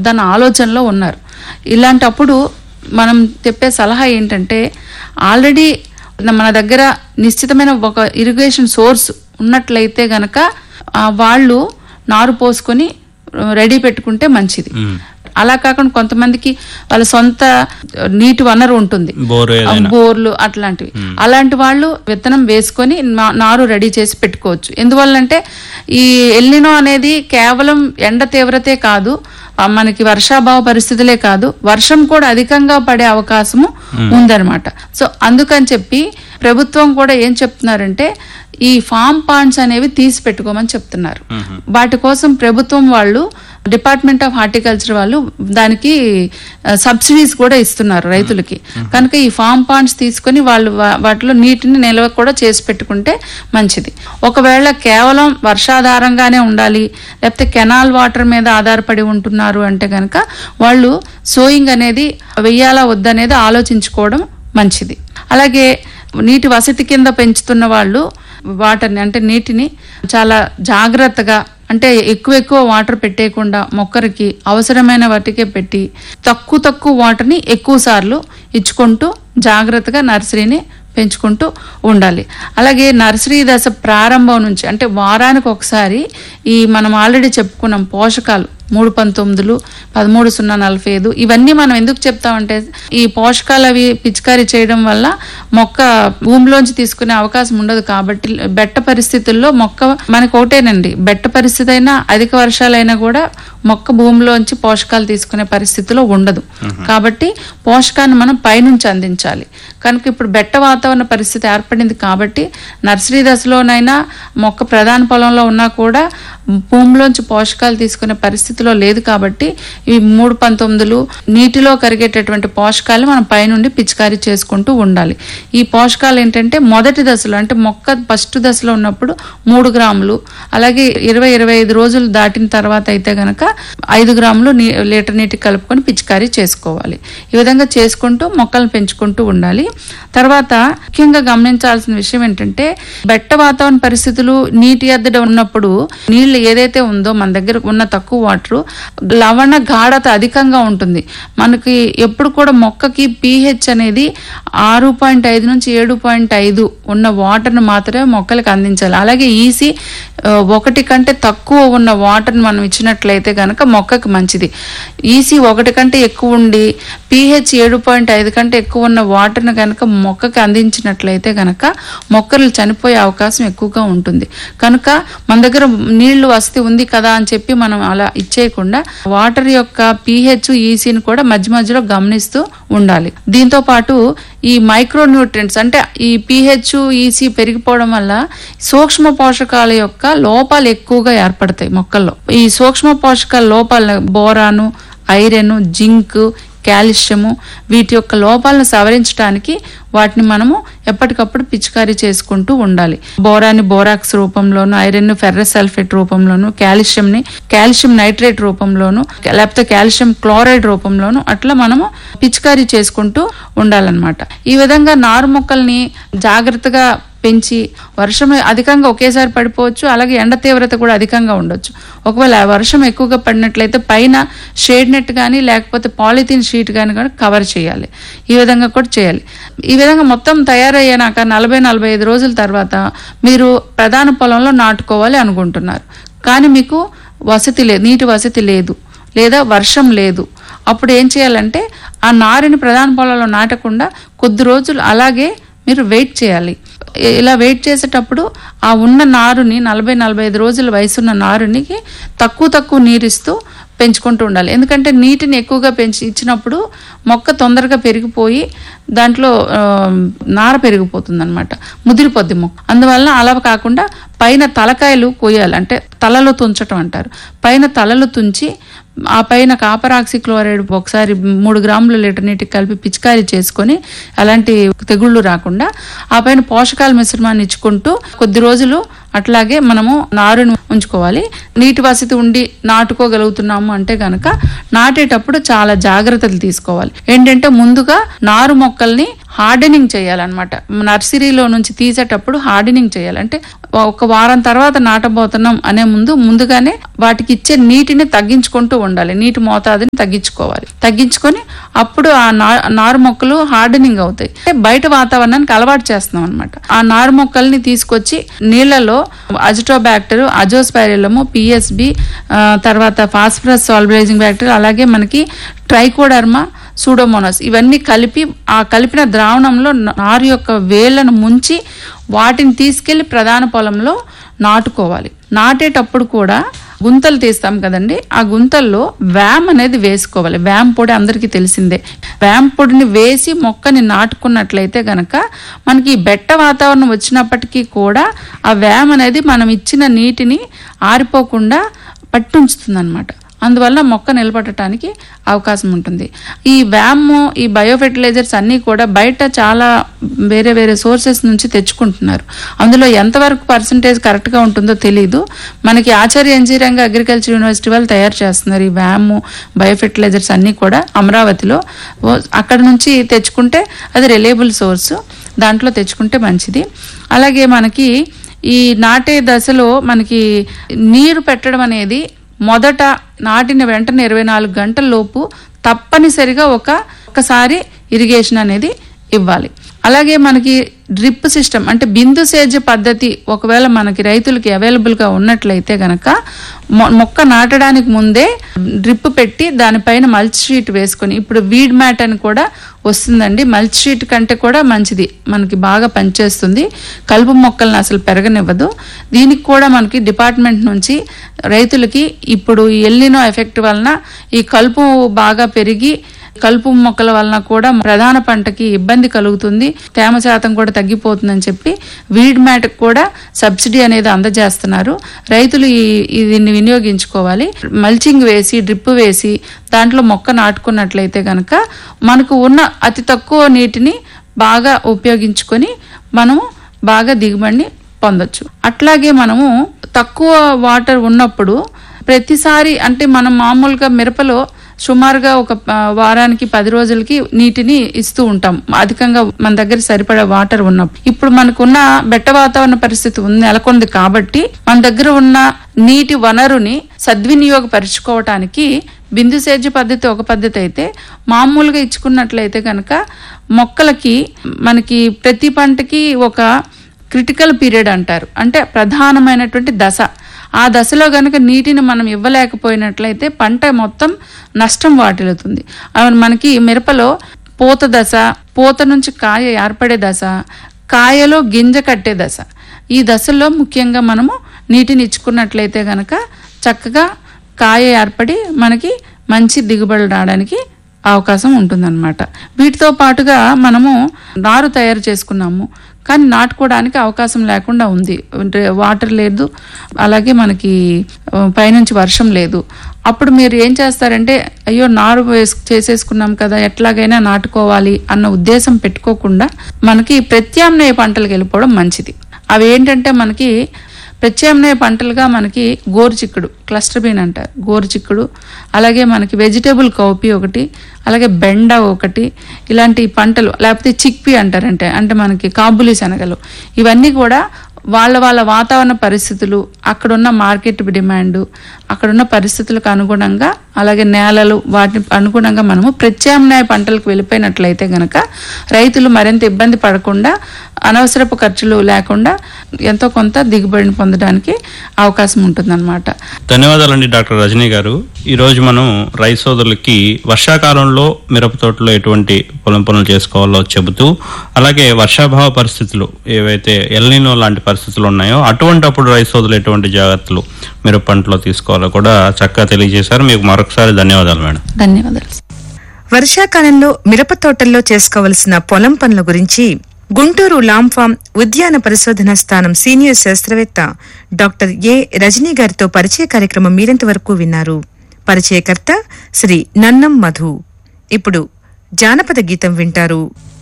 వద్దన్న ఆలోచనలో ఉన్నారు ఇలాంటప్పుడు మనం చెప్పే సలహా ఏంటంటే ఆల్రెడీ మన దగ్గర నిశ్చితమైన ఒక ఇరిగేషన్ సోర్స్ ఉన్నట్లయితే గనక ఆ, వాళ్ళు నారు పోసుకొని రెడీ పెట్టుకుంటే మంచిది అలా కాకుండా కొంతమందికి వాళ్ళ సొంత నీటి వనరు ఉంటుంది బోరు ఆ, ఏదైనా బోర్లు అట్లాంటివి అలాంటి వాళ్ళు విత్తనం వేసుకొని నా- నారు రెడీ చేసి పెట్టుకోవచ్చు ఎందువల్లంటే ఈ ఎల్నినో అనేది కేవలం ఎండ తీవ్రతే కాదు ఆ, మనకి వర్షాభావ పరిస్థితులే కాదు వర్షం కూడా అధికంగా పడే అవకాశము ఉందన్నమాట సో అందుకని చెప్పి ప్రభుత్వం కూడా ఏం చెప్తున్నారంటే ఈ ఫామ్ పాండ్స్ అనేవి తీసి పెట్టుకోమని చెప్తున్నారు వాటి కోసం ప్రభుత్వం వాళ్ళు డిపార్ట్మెంట్ ఆఫ్ హార్టికల్చర్ వాళ్ళు దానికి సబ్సిడీస్ కూడా ఇస్తున్నారు రైతులకి కనుక ఈ ఫామ్ పాండ్స్ తీసుకొని వాళ్ళు వా- వాటిలో నీటిని నిల్వ కూడా చేసి పెట్టుకుంటే మంచిది ఒకవేళ కేవలం వర్షాధారంగానే ఉండాలి లేకపోతే కెనాల్ వాటర్ మీద ఆధారపడి ఉంటున్నారు అంటే కనుక వాళ్ళు సోయింగ్ అనేది వెయ్యాలా వద్దనేది ఆలోచించుకోవడం మంచిది అలాగే నీటి వసతి కింద పెంచుతున్న వాళ్ళు వాటర్ని అంటే నీటిని చాలా జాగ్రత్తగా అంటే ఎక్కువ ఎక్కువ వాటర్ పెట్టేయకుండా మొక్కరికి అవసరమైన వాటికే పెట్టి తక్కువ తక్కువ వాటర్ని ఎక్కువ సార్లు ఇచ్చుకుంటూ జాగ్రత్తగా నర్సరీని పెంచుకుంటూ ఉండాలి అలాగే నర్సరీ దశ ప్రారంభం నుంచి అంటే వారానికి ఒకసారి ఈ మనం ఆల్రెడీ చెప్పుకున్నాం పోషకాలు మూడు పంతొమ్మిదిలు పదమూడు సున్నా నలభై ఐదు ఇవన్నీ మనం ఎందుకు చెప్తామంటే ఈ పోషకాలు అవి పిచికారీ చేయడం వల్ల మొక్క భూమిలోంచి తీసుకునే అవకాశం ఉండదు కాబట్టి బెట్ట పరిస్థితుల్లో మొక్క మనకు ఒకటేనండి బెట్ట పరిస్థితి అయినా అధిక వర్షాలైనా కూడా మొక్క భూమిలోంచి పోషకాలు తీసుకునే పరిస్థితిలో ఉండదు కాబట్టి పోషకాన్ని మనం పైనుంచి అందించాలి కనుక ఇప్పుడు బెట్ట వాతావరణ పరిస్థితి ఏర్పడింది కాబట్టి నర్సరీ దశలోనైనా మొక్క ప్రధాన పొలంలో ఉన్నా కూడా భూమిలోంచి పోషకాలు తీసుకునే పరిస్థితిలో లేదు కాబట్టి ఈ మూడు పంతొమ్మిదిలు నీటిలో కరిగేటటువంటి పోషకాలు మనం పైనుండి పిచికారీ చేసుకుంటూ ఉండాలి ఈ పోషకాలు ఏంటంటే మొదటి దశలో అంటే మొక్క ఫస్ట్ దశలో ఉన్నప్పుడు మూడు గ్రాములు అలాగే ఇరవై ఇరవై ఐదు రోజులు దాటిన తర్వాత అయితే గనక ఐదు గ్రాములు నీ లీటర్ నీటికి కలుపుకొని పిచికారీ చేసుకోవాలి ఈ విధంగా చేసుకుంటూ మొక్కలను పెంచుకుంటూ ఉండాలి తర్వాత ముఖ్యంగా గమనించాల్సిన విషయం ఏంటంటే బెట్ట వాతావరణ పరిస్థితులు నీటి ఎద్దడి ఉన్నప్పుడు నీళ్లు ఏదైతే ఉందో మన దగ్గర ఉన్న తక్కువ వాటర్ లవణ గాఢత అధికంగా ఉంటుంది మనకి ఎప్పుడు కూడా మొక్కకి పీహెచ్ అనేది ఆరు పాయింట్ ఐదు నుంచి ఏడు పాయింట్ ఐదు ఉన్న వాటర్ను మాత్రమే మొక్కలకు అందించాలి అలాగే ఈసీ ఆ, ఒకటి కంటే తక్కువ ఉన్న వాటర్ని మనం ఇచ్చినట్లయితే కనుక మొక్కకి మంచిది ఈసీ ఒకటి కంటే ఎక్కువ ఉండి పీహెచ్ ఏడు పాయింట్ ఐదు కంటే ఎక్కువ ఉన్న వాటర్ని కనుక మొక్కకి అందించినట్లయితే కనుక మొక్కలు చనిపోయే అవకాశం ఎక్కువగా ఉంటుంది కనుక మన దగ్గర నీళ్లు వస్తే ఉంది కదా అని చెప్పి మనం అలా ఇచ్చేయకుండా వాటర్ యొక్క పీహెచ్ ఈసీని కూడా మధ్య మధ్యలో గమనిస్తూ ఉండాలి దీంతో పాటు ఈ మైక్రో న్యూట్రియంట్స్ అంటే ఈ పీహెచ్ ఈసీ పెరిగిపోవడం వల్ల సూక్ష్మ పోషకాల యొక్క లోపాలు ఎక్కువగా ఏర్పడతాయి మొక్కల్లో ఈ సూక్ష్మ పోషకాల లోపాలు బోరాను ఐరన్ జింక్ కాల్షియము వీటి యొక్క లోపాలను సవరించడానికి వాటిని మనము ఎప్పటికప్పుడు పిచికారీ చేసుకుంటూ ఉండాలి బోరాన్ని బోరాక్స్ రూపంలోను ఐరన్ ఫెర్రస్ సల్ఫేట్ రూపంలోను కాల్షియంని కాల్షియం నైట్రేట్ రూపంలోను లేకపోతే కాల్షియం క్లోరైడ్ రూపంలోను అట్లా మనము పిచికారీ చేసుకుంటూ ఉండాలన్నమాట ఈ విధంగా నారు మొక్కల్ని జాగ్రత్తగా పెంచి వర్షం అధికంగా ఒకేసారి పడిపోవచ్చు అలాగే ఎండ తీవ్రత కూడా అధికంగా ఉండొచ్చు ఒకవేళ ఆ వర్షం ఎక్కువగా పడినట్లయితే పైన షేడ్ నెట్ కానీ లేకపోతే పాలిథిన్ షీట్ కానీ కూడా కవర్ చేయాలి ఈ విధంగా కూడా చేయాలి ఈ విధంగా మొత్తం తయారయ్యాక నలభై నలభై ఐదు రోజుల తర్వాత మీరు ప్రధాన పొలంలో నాటుకోవాలి అనుకుంటున్నారు కానీ మీకు వసతి లేదు నీటి వసతి లేదు లేదా వర్షం లేదు అప్పుడు ఏం చేయాలంటే ఆ నారుని ప్రధాన పొలంలో నాటకుండా కొద్ది రోజులు అలాగే మీరు వెయిట్ చేయాలి ఇ- ఇలా వెయిట్ చేసేటప్పుడు ఆ ఉన్న నారుని నలభై నలభై ఐదు రోజుల వయసున్న నారునికి తక్కువ తక్కువ నీరిస్తూ పెంచుకుంటూ ఉండాలి ఎందుకంటే నీటిని ఎక్కువగా పెంచి ఇచ్చినప్పుడు మొక్క తొందరగా పెరిగిపోయి దాంట్లో ఆ, నార పెరిగిపోతుంది అనమాట ముదిరిపోద్ది మొక్క అందువల్ల అలా కాకుండా పైన తలకాయలు కొయ్యాలి అంటే తలలో తుంచటం అంటారు పైన తలలు తుంచి ఆ పైన కాపర్ ఆక్సి క్లోరైడ్ ఒకసారి మూడు గ్రాముల లీటర్ నీటికి కలిపి పిచికారీ చేసుకొని అలాంటి తెగుళ్ళు రాకుండా ఆ పైన పోషకాల మిశ్రమాన్ని ఇచ్చుకుంటూ కొద్ది రోజులు అట్లాగే మనము నారుని ఉంచుకోవాలి నీటి వసతి ఉండి నాటుకోగలుగుతున్నాము అంటే గనక నాటేటప్పుడు చాలా జాగ్రత్తలు తీసుకోవాలి ఏంటంటే ముందుగా నారు మొక్కల్ని హార్డెనింగ్ చేయాలన్నమాట నర్సరీలో నుంచి తీసేటప్పుడు హార్డెనింగ్ చేయాలి అంటే ఒక వారం తర్వాత నాటబోతున్నాం అనే ముందు ముందుగానే వాటికి ఇచ్చే నీటిని తగ్గించుకుంటూ ఉండాలి నీటి మోతాదుని తగ్గించుకోవాలి తగ్గించుకొని అప్పుడు ఆ నా- నారు మొక్కలు హార్డెనింగ్ అవుతాయి అంటే బయట వాతావరణానికి అలవాటు చేస్తున్నాం అనమాట ఆ నారు మొక్కల్ని తీసుకొచ్చి నీళ్లలో అజిటోబ్యాక్టర్ అజోస్పైరిలము పిఎస్బి తర్వాత ఫాస్ఫరస్ సాల్బరైజింగ్ బ్యాక్టీరియా అలాగే మనకి ట్రైకోడర్మా సూడోమోనాస్ ఇవన్నీ కలిపి ఆ కలిపిన ద్రావణంలో నారు యొక్క వేళ్లను ముంచి వాటిని తీసుకెళ్లి ప్రధాన పొలంలో నాటుకోవాలి నాటేటప్పుడు కూడా గుంతలు తీస్తాం కదండి ఆ గుంతల్లో వ్యామ్ అనేది వేసుకోవాలి వ్యామ్ పొడి అందరికీ తెలిసిందే వ్యామ్ పొడిని వేసి మొక్కని నాటుకున్నట్లయితే గనక మనకి ఈ బెట్ట వాతావరణం వచ్చినప్పటికీ కూడా ఆ వ్యామ్ అనేది మనం ఇచ్చిన నీటిని ఆరిపోకుండా పట్టుంచుతుంది అనమాట అందువల్ల మొక్క నిలబడటానికి అవకాశం ఉంటుంది ఈ వ్యామ్ ఈ బయో ఫెర్టిలైజర్స్ అన్నీ కూడా బయట చాలా వేరే వేరే సోర్సెస్ నుంచి తెచ్చుకుంటున్నారు అందులో ఎంతవరకు పర్సంటేజ్ కరెక్ట్గా ఉంటుందో తెలియదు మనకి ఆచార్య ఇంజనీరింగ్ అగ్రికల్చర్ యూనివర్సిటీ వాళ్ళు తయారు చేస్తున్నారు ఈ వ్యామ్ బయో ఫెర్టిలైజర్స్ అన్నీ కూడా అమరావతిలో ఓ- అక్కడ నుంచి తెచ్చుకుంటే అది రిలయబుల్ సోర్స్ దాంట్లో తెచ్చుకుంటే మంచిది అలాగే మనకి ఈ నాటే దశలో మనకి నీరు పెట్టడం అనేది మొదట నాటిన వెంటనే ఇరవై నాలుగు గంటల లోపు తప్పనిసరిగా ఒక ఒకసారి ఇరిగేషన్ అనేది ఇవ్వాలి అలాగే మనకి డ్రిప్ సిస్టమ్ అంటే బిందు సేద్య పద్ధతి ఒకవేళ మనకి రైతులకి అవైలబుల్గా ఉన్నట్లయితే గనక మొ- మొక్క నాటడానికి ముందే డ్రిప్ పెట్టి దానిపైన మల్చ్ షీట్ వేసుకొని ఇప్పుడు వీడ్ మ్యాట్ అని కూడా వస్తుందండి మల్చ్ షీట్ కంటే కూడా మంచిది మనకి బాగా పనిచేస్తుంది కలుపు మొక్కలను అసలు పెరగనివ్వదు దీనికి కూడా మనకి డిపార్ట్మెంట్ నుంచి రైతులకి ఇప్పుడు ఈ ఎల్లినో ఎఫెక్ట్ వలన ఈ కలుపు బాగా పెరిగి కలుపు మొక్కల వలన కూడా ప్రధాన పంటకి ఇబ్బంది కలుగుతుంది తేమ శాతం కూడా తగ్గిపోతుందని చెప్పి వీడ్ మ్యాట్ కూడా సబ్సిడీ అనేది అందజేస్తున్నారు రైతులు ఈ ఈ దీన్ని వినియోగించుకోవాలి మల్చింగ్ వేసి డ్రిప్ వేసి దాంట్లో మొక్క నాటుకున్నట్లయితే గనక మనకు ఉన్న అతి తక్కువ నీటిని బాగా ఉపయోగించుకొని మనము బాగా దిగుబడిని పొందొచ్చు అట్లాగే మనము తక్కువ వాటర్ ఉన్నప్పుడు ప్రతిసారి అంటే మనం మామూలుగా మిరపలో సుమారుగా ఒక ఆ, వారానికి పది రోజులకి నీటిని ఇస్తూ ఉంటాం అధికంగా మన దగ్గర సరిపడా వాటర్ ఉన్నప్పుడు ఇప్పుడు మనకున్న బెట్ట వాతావరణ పరిస్థితి ఉంది నెలకొంది కాబట్టి మన దగ్గర ఉన్న నీటి వనరుని సద్వినియోగపరుచుకోవటానికి బిందు సేద్య పద్ధతి ఒక పద్ధతి అయితే మామూలుగా ఇచ్చుకున్నట్లయితే కనుక మొక్కలకి మనకి ప్రతి పంటకి ఒక క్రిటికల్ పీరియడ్ అంటారు అంటే ప్రధానమైనటువంటి దశ ఆ దశలో గనుక నీటిని మనం ఇవ్వలేకపోయినట్లయితే పంట మొత్తం నష్టం వాటిల్లుతుంది ఆ మనకి మిరపలో పూత దశ పూత నుంచి కాయ ఏర్పడే దశ కాయలో గింజ కట్టే దశ ఈ దశల్లో ముఖ్యంగా మనము నీటిని ఇచ్చుకున్నట్లయితే గనక చక్కగా కాయ ఏర్పడి మనకి మంచి దిగుబడి రావడానికి అవకాశం ఉంటుందన్నమాట వీటితో పాటుగా మనము నారు తయారు చేసుకున్నాము కానీ నాటుకోవడానికి అవకాశం లేకుండా ఉంది అంటే వాటర్ లేదు అలాగే మనకి ఆ, పైనుంచి వర్షం లేదు అప్పుడు మీరు ఏం చేస్తారంటే అయ్యో నారు వేసు చేసేసుకున్నాం కదా ఎట్లాగైనా నాటుకోవాలి అన్న ఉద్దేశం పెట్టుకోకుండా మనకి ప్రత్యామ్నాయ పంటలకు వెళ్ళిపోవడం మంచిది అవి ఏంటంటే మనకి ప్రత్యామ్నాయ పంటలుగా మనకి గోరుచిక్కుడు క్లస్టర్ బీన్ అంటారు గోరుచిక్కుడు అలాగే మనకి వెజిటేబుల్ కౌపి ఒకటి అలాగే బెండ ఒకటి ఇలాంటి పంటలు లేకపోతే చిక్పీ అంటారంటే అంటే మనకి కాబులి శనగలు ఇవన్నీ కూడా వాళ్ళ వాళ్ళ వాతావరణ పరిస్థితులు అక్కడున్న మార్కెట్ డిమాండ్ అక్కడున్న పరిస్థితులకు అనుగుణంగా అలాగే నేలలు వాటి అనుగుణంగా మనము ప్రత్యామ్నాయ పంటలకు వెళ్ళిపోయినట్లయితే గనక రైతులు మరింత ఇబ్బంది పడకుండా అనవసరపు ఖర్చులు లేకుండా ఎంతో కొంత దిగుబడిని పొందడానికి అవకాశం ఉంటుందన్నమాట ధన్యవాదాలండి డాక్టర్ రజనీ గారు ఈ రోజు మనం రైతు సోదరులకి వర్షాకాలంలో మిరప తోటలో ఎటువంటి పొలం పనులు చేసుకోవాలో చెబుతూ అలాగే వర్షాభావ పరిస్థితులు ఏవైతే ఎల్నినో లాంటి పరిస్థితులు ఉన్నాయో అటువంటప్పుడు రైతు సోదరులు ఎటువంటి జాగ్రత్తలు మిరప పంటలో తీసుకోవాలో కూడా చక్కగా తెలియజేశారు మీకు మరొకసారి ధన్యవాదాలు మేడం ధన్యవాదాలు వర్షాకాలంలో మిరప తోటల్లో చేసుకోవలసిన పొలం పనుల గురించి గుంటూరు లాంఫామ్ ఉద్యాన పరిశోధన స్థానం సీనియర్ శాస్త్రవేత్త డాక్టర్ ఏ రజనీ గారితో పరిచయ కార్యక్రమం మీరింతవరకు విన్నారు పరిచయకర్త శ్రీ నన్నం మధు ఇప్పుడు జానపద గీతం వింటారు